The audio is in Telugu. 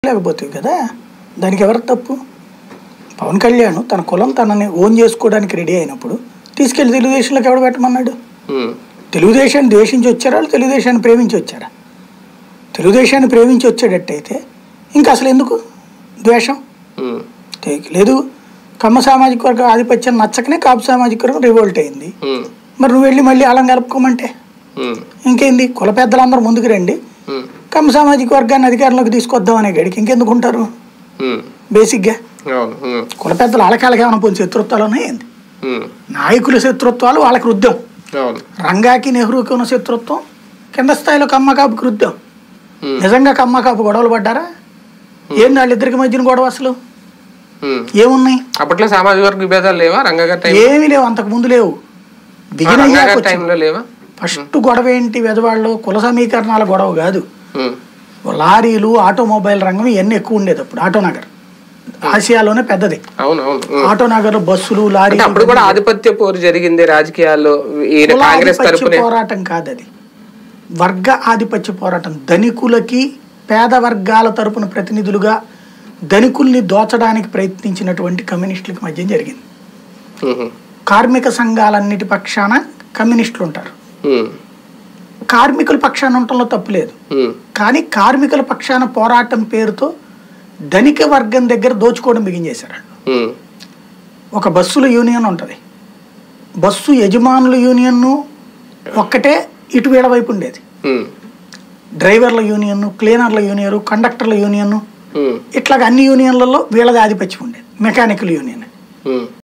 చేయలేకపోతుంది కదా దానికి ఎవరు తప్పు పవన్ కళ్యాణ్ తన కులం తనని ఓన్ చేసుకోవడానికి రెడీ అయినప్పుడు తీసుకెళ్లి తెలుగుదేశంలోకి ఎవడు పెట్టమన్నాడు ఉమ్, తెలుగుదేశాన్ని ద్వేషించి వచ్చారా వాళ్ళు తెలుగుదేశాన్ని ప్రేమించి వచ్చారా తెలుగుదేశాన్ని ప్రేమించి వచ్చేటట్టయితే ఇంకా అసలు ఎందుకు ద్వేషం ఉమ్, తే- లేదు కమ్మ సామాజిక వర్గం ఆధిపత్యం నచ్చకనే కాపు సామాజిక వర్గం రివోల్ట్ అయింది ఉమ్, మరి నువ్వు వెళ్ళి మళ్ళీ అలా కలుపుకోమంటే ఉమ్, ఇంకేంది కుల పెద్దలందరూ ముందుకు రండి ఉమ్, కమ్మ సామాజిక వర్గాన్ని అధికారంలోకి తీసుకొద్దాం అనే గడికి ఇంకెందుకు ఉంటారు ఉమ్, బేసిక్గా అవును ఉమ్, కుల పెద్దలు వాళ్ళకాళ్ళకి ఏమైనా పోయిన శత్రుత్వాలు ఉన్నాయండి ఉమ్, నాయకుల శత్రుత్వాలు వాళ్ళకి రుద్దాం అవును రంగాకి నెహ్రూకి ఉన్న శత్రుత్వం కింద స్థాయిలో కమ్మకాపుకి రుద్దాం ఉమ్, నిజంగా కమ్మకాపు గొడవలు పడ్డారా ఏంది వాళ్ళిద్దరికి మధ్యన గొడవ అసలు ఉమ్. ఏమున్నాయి అప్పట్లో సామాజిక వర్గ విభేదాలు లేవా రంగగారి టైం ఏమీ లేవు అంతకు ముందు లేవు దిగిన రంగగారి టైంలో లేవా ఫస్ట్ గొడవ ఏంటి వెదవాళ్ళు కుల సమీకరణాల గొడవ కాదు ఉమ్, లారీలు ఆటోమొబైల్ రంగం ఇవన్నీ ఎక్కువ ఉండేది అప్పుడు ఆటోనగర్ ఆసియాలోనే పెద్దది అవును అవును ఉమ్. ఆటోనగర్ బస్సులు అంటే లారీలు అప్పుడు కూడా ఆధిపత్య పోరు జరిగింది రాజకీయాల్లో ఈయన కాంగ్రెస్ కులాధిపత్య తరపునే పోరాటం కాదు అది వర్గ ఆధిపత్య పోరాటం ధనికులకి పేద వర్గాల తరపున ప్రతినిధులుగా ధనికుల్ని దోచడానికి ప్రయత్నించినటువంటి కమ్యూనిస్టులకి మధ్య జరిగింది ఉమ్, కార్మిక సంఘాలన్నిటి పక్షాన కమ్యూనిస్టులు ఉంటారు ఉమ్, కార్మికుల పక్షాన ఉండటంలో తప్పు లేదు ఉమ్, కానీ కార్మికుల పక్షాన పోరాటం పేరుతో ధనిక వర్గం దగ్గర దోచుకోవడం బిగించేశారు వాళ్ళు. ఉమ్, ఒక బస్సుల యూనియన్ ఉంటుంది బస్సు యజమానుల యూనియన్ను ఒక్కటే ఇటు వీళ్ళ వైపు ఉండేది ఉమ్, డ్రైవర్ల యూనియన్ క్లీనర్ల యూనియన్ కండక్టర్ల యూనియన్ ఉమ్, ఇట్లాగ అన్ని యూనియన్లలో వీళ్ళది ఆధిపత్యం ఉండేది మెకానికల్ యూనియన్ ఉమ్.